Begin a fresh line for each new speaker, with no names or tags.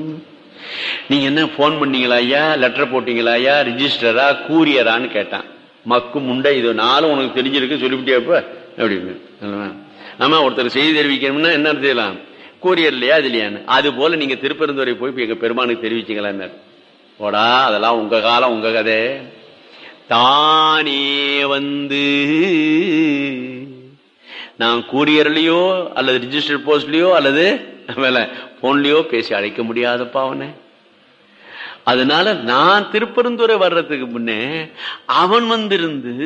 நீங்க என்ன போன் பண்ணீங்களா ஐயா லெட்டர் போட்டீங்களா ஐயா ரிஜிஸ்டரா கூரியரான்னு கேட்டான் மக்கு முண்டை இது நாளும் உனக்கு தெரிஞ்சிருக்கு சொல்லிவிட்டியா இப்ப அப்படின்னு அல்லவா? ஆமா ஒருத்தர் செய்தி தெரிவிக்கணும்னா என்ன செய்யலாம் கூரியர் இல்லையா அது இல்லையான்னு அது போல நீங்க திருப்பெருந்துறை போய் இப்ப எங்க பெருமானுக்கு தெரிவிச்சீங்களா போடா அதெல்லாம் உங்க காலம் உங்க கதை தானே வந்து நான் கூரியர்லயோ அல்லது ரிஜிஸ்டர் போஸ்ட்லயோ அல்லது போன்லயோ பேசி அழைக்க முடியாதப்பா அவனை அதனால நான் திருப்பெருந்துறை வர்றதுக்கு முன்னே அவன் வந்திருந்து